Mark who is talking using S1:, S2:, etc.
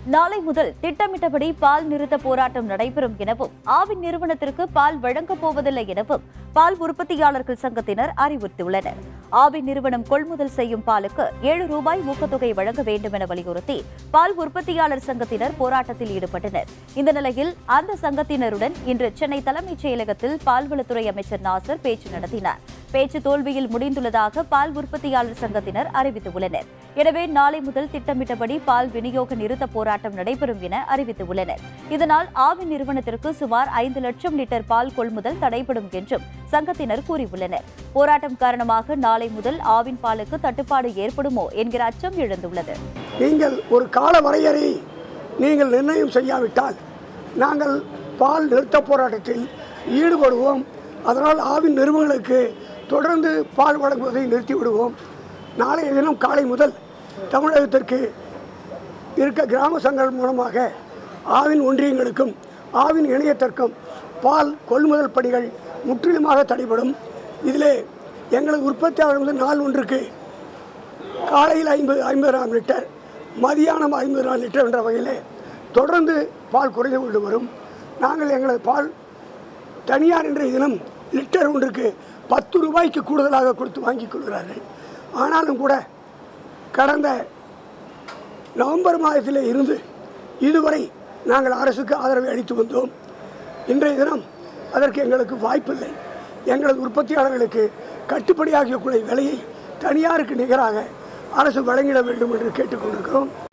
S1: நாளை முதல் திட்டமிட்டபடி பால் நிறுத்த போராட்டம் நடைபெறும் எனவும் ஆவின் நிறுவனத்திற்கு பால் வழங்கப் போவதில்லை எனவும் பால் உற்பத்தியாளர்கள் சங்கத்தினர் அறிவுறுத்தியுள்ளனர் ஆவின் நிறுவனம் கொள்முதல் செய்யும் பாலுக்கு ஏழு ரூபாய் ஊக்கத்தொகை வழங்க வேண்டும் என வலியுறுத்தி பால் உற்பத்தியாளர் சங்கத்தினர் போராட்டத்தில் ஈடுபட்டனர் இந்த நிலையில் அந்த சங்கத்தினருடன் இன்று சென்னை தலைமைச் செயலகத்தில் பால்வளத்துறை அமைச்சர் நாசர் பேச்சு நடத்தினார் பேச்சு தோல்வியில் முடிந்துள்ளதாக பால் உற்பத்தியாளர் சங்கத்தினர் அறிவித்துள்ளனர் எனவே நாளை முதல் திட்டமிட்டபடி பால் விநியோக நிறுத்த போராட்டம் நடைபெறும் என அறிவித்துள்ளனர் இதனால் ஆவின் நிறுவனத்திற்கு சுமார் ஐந்து லட்சம் லிட்டர் பால் கொள்முதல் தடைபடும் என்றும் சங்கத்தினர் கூறியுள்ளனர் போராட்டம் காரணமாக நாளை முதல் ஆவின் பாலுக்கு தட்டுப்பாடு ஏற்படுமோ என்கிற அச்சம் எழுந்துள்ளது
S2: நீங்கள் ஒரு கால வரையறை நீங்கள் நிர்ணயம் செய்யாவிட்டால் நாங்கள் பால் நிறுத்த போராட்டத்தில் ஈடுபடுவோம் அதனால் ஆவின் நிறுவனங்களுக்கு தொடர்ந்து பால் வழங்குவதை நிறுத்திவிடுவோம் நாளைய தினம் காலை முதல் தமிழகத்திற்கு இருக்க கிராம சங்கங்கள் மூலமாக ஆவின் ஒன்றியங்களுக்கும் ஆவின் இணையத்திற்கும் பால் கொள்முதல் பணிகள் முற்றிலுமாக தடைபடும் இதிலே எங்களது உற்பத்தியாளர் வந்து நாள் ஒன்றுக்கு காலையில் ஐம்பது ஐம்பதாயிரம் லிட்டர் மதியானம் ஐம்பதாயிரம் லிட்டர் என்ற வகையில் தொடர்ந்து பால் குறைந்து கொண்டு வரும் நாங்கள் எங்களது பால் தனியார் இன்றைய தினம் லிட்டர் ஒன்றுக்கு பத்து ரூபாய்க்கு கூடுதலாக கொடுத்து வாங்கிக் கொள்கிறார்கள் ஆனாலும் கூட கடந்த நவம்பர் மாதத்தில் இருந்து இதுவரை நாங்கள் அரசுக்கு ஆதரவை அளித்து வந்தோம் இன்றைய தினம் அதற்கு எங்களுக்கு வாய்ப்பில்லை எங்களது உற்பத்தியாளர்களுக்கு கட்டுப்படியாகக்கூடிய விலையை தனியாருக்கு நிகராக அரசு வழங்கிட வேண்டும் என்று கேட்டுக்கொண்டிருக்கிறோம்